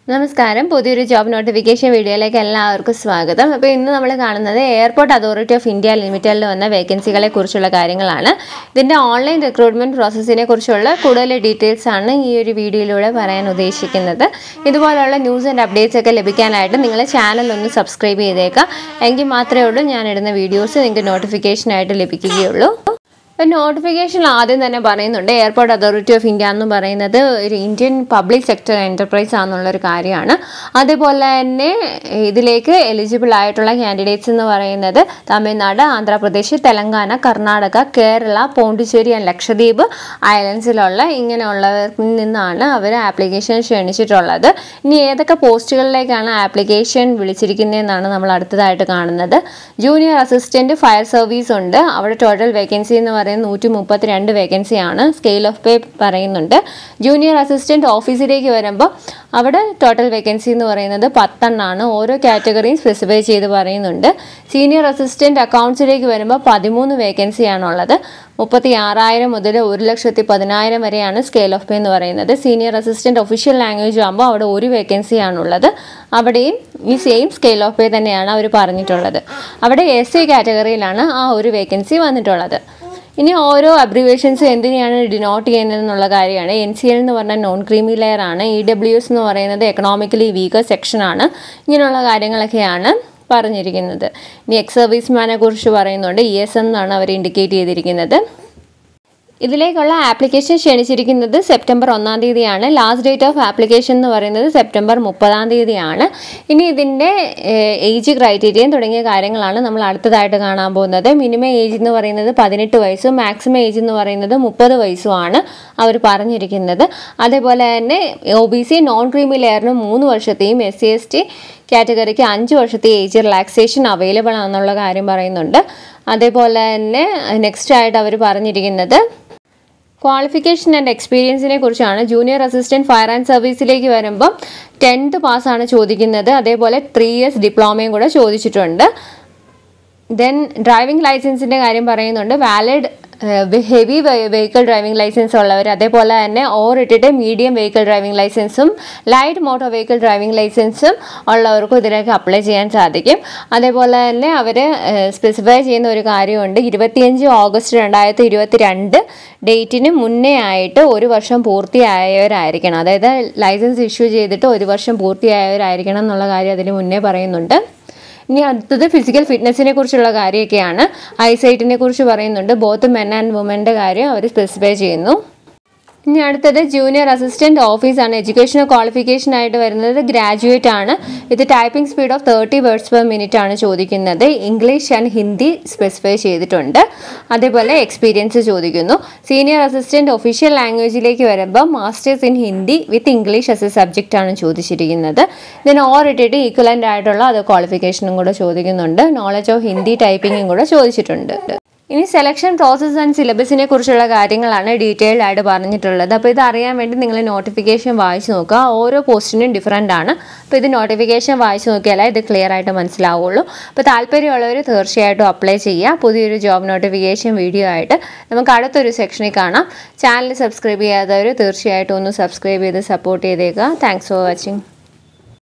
നമസ്കാരം പുതിയൊരു job notification വീഡിയോയിലേക്ക് എല്ലാവർക്കും സ്വാഗതം അപ്പോൾ ഇന്ന് നമ്മൾ കാണുന്നത് എയർപോർട്ട് അതോറിറ്റി ഓഫ് ഇന്ത്യ ലിമിറ്റഡിൽ വന്ന വേക്കൻസികളെ കുറിച്ചുള്ള കാര്യങ്ങളാണ് ഇതിൻ്റെ ഓൺലൈൻ റിക്രൂട്ട്മെൻറ്റ് പ്രോസസ്സിനെ കുറിച്ചുള്ള കൂടുതൽ ഡീറ്റെയിൽസ് ആണ് ഈ ഒരു വീഡിയോയിലൂടെ പറയാൻ ഉദ്ദേശിക്കുന്നത് ഇതുപോലുള്ള ന്യൂസ് ആൻഡ് അപ്ഡേറ്റ്സ് ഒക്കെ ലഭിക്കാനായിട്ട് നിങ്ങൾ ചാനൽ ഒന്ന് സബ്സ്ക്രൈബ് ചെയ്തേക്കാം എങ്കിൽ മാത്രമേ ഉള്ളൂ ഞാൻ ഇടുന്ന വീഡിയോസ് നിങ്ങൾക്ക് നോട്ടിഫിക്കേഷനായിട്ട് ലഭിക്കുകയുള്ളൂ ഇപ്പം നോട്ടിഫിക്കേഷൻ ആദ്യം തന്നെ പറയുന്നുണ്ട് എയർപോർട്ട് അതോറിറ്റി ഓഫ് ഇന്ത്യ എന്ന് പറയുന്നത് ഒരു ഇന്ത്യൻ പബ്ലിക് സെക്ടർ എൻ്റർപ്രൈസ് ആണെന്നുള്ളൊരു കാര്യമാണ് അതേപോലെ തന്നെ ഇതിലേക്ക് എലിജിബിൾ ആയിട്ടുള്ള കാൻഡിഡേറ്റ്സ് എന്ന് പറയുന്നത് തമിഴ്നാട് ആന്ധ്രാപ്രദേശ് തെലങ്കാന കർണാടക കേരള പോണ്ടിച്ചേരി ആൻഡ് ലക്ഷദ്വീപ് ഐലൻഡ്സിലുള്ള ഇങ്ങനെയുള്ളവരിൽ നിന്നാണ് അവർ ആപ്ലിക്കേഷൻ ക്ഷണിച്ചിട്ടുള്ളത് ഇനി ഏതൊക്കെ പോസ്റ്റുകളിലേക്കാണ് ആപ്ലിക്കേഷൻ വിളിച്ചിരിക്കുന്നതെന്നാണ് നമ്മൾ അടുത്തതായിട്ട് കാണുന്നത് ജൂനിയർ അസിസ്റ്റൻറ്റ് ഫയർ സർവീസ് ഉണ്ട് അവിടെ ടോട്ടൽ വേക്കൻസി എന്ന് പറയുന്നത് നൂറ്റി മുപ്പത്തി രണ്ട് വേക്കൻസിയാണ് സ്കെയിൽ ഓഫ് പേ പറയുന്നുണ്ട് ജൂനിയർ അസിസ്റ്റൻറ്റ് ഓഫീസിലേക്ക് വരുമ്പോൾ അവിടെ ടോട്ടൽ വേക്കൻസി എന്ന് പറയുന്നത് പത്തെണ്ണാണ് ഓരോ കാറ്റഗറിയും സ്പെസിഫൈ ചെയ്ത് പറയുന്നുണ്ട് സീനിയർ അസിസ്റ്റൻറ്റ് അക്കൗണ്ട്സിലേക്ക് വരുമ്പോൾ പതിമൂന്ന് വേക്കൻസിയാണുള്ളത് മുപ്പത്തി ആറായിരം മുതൽ ഒരു ലക്ഷത്തി പതിനായിരം വരെയാണ് സ്കെയിൽ ഓഫ് പേ എന്ന് പറയുന്നത് സീനിയർ അസിസ്റ്റൻറ്റ് ഒഫീഷ്യൽ ലാംഗ്വേജ് ആകുമ്പോൾ അവിടെ ഒരു വേക്കൻസിയാണുള്ളത് അവിടെയും ഈ സെയിം സ്കെയിൽ ഓഫ് പേ തന്നെയാണ് അവർ പറഞ്ഞിട്ടുള്ളത് അവിടെ എസ് സി കാറ്റഗറിയിലാണ് ആ ഒരു വേക്കൻസി വന്നിട്ടുള്ളത് ഇനി ഓരോ അബ്രിവേഷൻസ് എന്തിനെയാണ് ഡിനോട്ട് ചെയ്യുന്നത് എന്നുള്ള കാര്യമാണ് എൻ സി എൽ എന്ന് പറഞ്ഞാൽ നോൺ ക്രീമി ലെയർ ആണ് ഇ ഡബ്ല്യു എസ് എന്ന് പറയുന്നത് എക്കണോമിക്കലി വീക്കർ സെക്ഷനാണ് ഇങ്ങനെയുള്ള കാര്യങ്ങളൊക്കെയാണ് പറഞ്ഞിരിക്കുന്നത് ഇനി എക്സ് സർവീസ്മാനെ കുറിച്ച് പറയുന്നുണ്ട് ഇ എസ് എന്നാണ് അവർ ഇൻഡിക്കേറ്റ് ചെയ്തിരിക്കുന്നത് ഇതിലേക്കുള്ള ആപ്ലിക്കേഷൻ ക്ഷണിച്ചിരിക്കുന്നത് സെപ്റ്റംബർ ഒന്നാം തീയതിയാണ് ലാസ്റ്റ് ഡേറ്റ് ഓഫ് ആപ്ലിക്കേഷൻ എന്ന് പറയുന്നത് സെപ്റ്റംബർ മുപ്പതാം തീയതിയാണ് ഇനി ഇതിൻ്റെ ഏജ് ക്രൈറ്റീരിയൻ തുടങ്ങിയ കാര്യങ്ങളാണ് നമ്മൾ അടുത്തതായിട്ട് കാണാൻ പോകുന്നത് മിനിമം ഏജ് എന്ന് പറയുന്നത് പതിനെട്ട് വയസ്സും മാക്സിമം ഏജ് എന്ന് പറയുന്നത് മുപ്പത് വയസ്സുമാണ് അവർ പറഞ്ഞിരിക്കുന്നത് അതേപോലെ തന്നെ O B C non creamy ലെയറിന് മൂന്ന് വർഷത്തെയും എസ് സി എസ് ടി കാറ്റഗറിക്ക് അഞ്ച് വർഷത്തെ ഏജ് റിലാക്സേഷൻ അവൈലബിൾ ആണെന്നുള്ള കാര്യം പറയുന്നുണ്ട് അതേപോലെ തന്നെ നെക്സ്റ്റ് ആയിട്ട് അവർ പറഞ്ഞിരിക്കുന്നത് ക്വാളിഫിക്കേഷൻ ആൻഡ് എക്സ്പീരിയൻസിനെ കുറിച്ചാണ് ജൂനിയർ അസിസ്റ്റൻറ്റ് ഫയർ ആൻഡ് സർവീസിലേക്ക് വരുമ്പം ടെൻത്ത് പാസ്സാണ് ചോദിക്കുന്നത് അതേപോലെ ത്രീ ഇയേഴ്സ് ഡിപ്ലോമയും കൂടെ ചോദിച്ചിട്ടുണ്ട് ദെൻ ഡ്രൈവിംഗ് ലൈസൻസിൻ്റെ കാര്യം പറയുന്നുണ്ട് valid heavy vehicle driving licence ഉള്ളവർ അതേപോലെ തന്നെ ഓർ ഇട്ടിട്ട് മീഡിയം വെഹിക്കിൾ ഡ്രൈവിംഗ് ലൈസൻസും ലൈറ്റ് മോട്ടോർ വെഹിക്കിൾ ഡ്രൈവിംഗ് ലൈസൻസും ഉള്ളവർക്കും ഇതിലേക്ക് അപ്ലൈ ചെയ്യാൻ സാധിക്കും അതേപോലെ തന്നെ അവർ സ്പെസിഫൈ ചെയ്യുന്ന ഒരു കാര്യമുണ്ട് ഇരുപത്തിയഞ്ച് ഓഗസ്റ്റ് രണ്ടായിരത്തി ഇരുപത്തി രണ്ട് ഡേറ്റിന് മുന്നേ ആയിട്ട് ഒരു വർഷം പൂർത്തിയായവരായിരിക്കണം അതായത് ലൈസൻസ് ഇഷ്യൂ ചെയ്തിട്ട് ഒരു വർഷം പൂർത്തിയായവരായിരിക്കണം എന്നുള്ള കാര്യം അതിന് മുന്നേ പറയുന്നുണ്ട് ഇനി അടുത്തത് ഫിസിക്കൽ ഫിറ്റ്നസ്സിനെ കുറിച്ചുള്ള കാര്യമൊക്കെയാണ് ഐസൈറ്റിനെ കുറിച്ച് പറയുന്നുണ്ട് ബോത്ത് മെൻ ആൻഡ് വുമൻ്റെ കാര്യം അവർ സ്പെസിഫൈ ചെയ്യുന്നു ഇനി അടുത്തത് ജൂനിയർ അസിസ്റ്റൻറ്റ് ഓഫീസാണ് എഡ്യൂക്കേഷണൽ ക്വാളിഫിക്കേഷൻ ആയിട്ട് വരുന്നത് ഗ്രാജുവേറ്റ് ആണ് ഇത് typing speed of thirty words per minute ആണ് ചോദിക്കുന്നത് ഇംഗ്ലീഷ് ആൻഡ് ഹിന്ദി സ്പെസിഫൈ ചെയ്തിട്ടുണ്ട് അതേപോലെ എക്സ്പീരിയൻസ് ചോദിക്കുന്നു സീനിയർ അസിസ്റ്റൻറ്റ് ഒഫീഷ്യൽ ലാംഗ്വേജിലേക്ക് വരുമ്പോൾ masters in Hindi with English as a subject ആണ് ചോദിച്ചിരിക്കുന്നത് ഇതിന് ഓർ ഇട്ടിട്ട് ഈക്വലൻ്റ് ആയിട്ടുള്ള അത് ക്വാളിഫിക്കേഷനും കൂടെ ചോദിക്കുന്നുണ്ട് നോളജ് ഓഫ് ഹിന്ദി ടൈപ്പിങ്ങും കൂടെ ചോദിച്ചിട്ടുണ്ട് ഇനി സെലക്ഷൻ പ്രോസസ്സ് ആൻഡ് സിലബസിനെ കുറിച്ചുള്ള കാര്യങ്ങളാണ് ഡീറ്റെയിൽഡ് ആയിട്ട് പറഞ്ഞിട്ടുള്ളത് അപ്പോൾ ഇത് അറിയാൻ വേണ്ടി നിങ്ങൾ നോട്ടിഫിക്കേഷൻ വായിച്ച് നോക്കുക ഓരോ പോസ്റ്റിനും ഡിഫറെൻ്റ് ആണ് അപ്പോൾ ഇത് നോട്ടിഫിക്കേഷൻ വായിച്ച് നോക്കിയാലേ ഇത് ക്ലിയർ ആയിട്ട് മനസ്സിലാവുള്ളൂ അപ്പോൾ താല്പര്യമുള്ളവർ തീർച്ചയായിട്ടും അപ്ലൈ ചെയ്യുക പുതിയൊരു ജോബ് നോട്ടിഫിക്കേഷൻ വീഡിയോ ആയിട്ട് നമുക്ക് അടുത്തൊരു സെക്ഷനിൽ കാണാം ചാനൽ സബ്സ്ക്രൈബ് ചെയ്യാത്തവർ തീർച്ചയായിട്ടും ഒന്ന് സബ്സ്ക്രൈബ് ചെയ്ത് സപ്പോർട്ട് ചെയ്തേക്കുക താങ്ക്സ് ഫോർ വാച്ചിങ്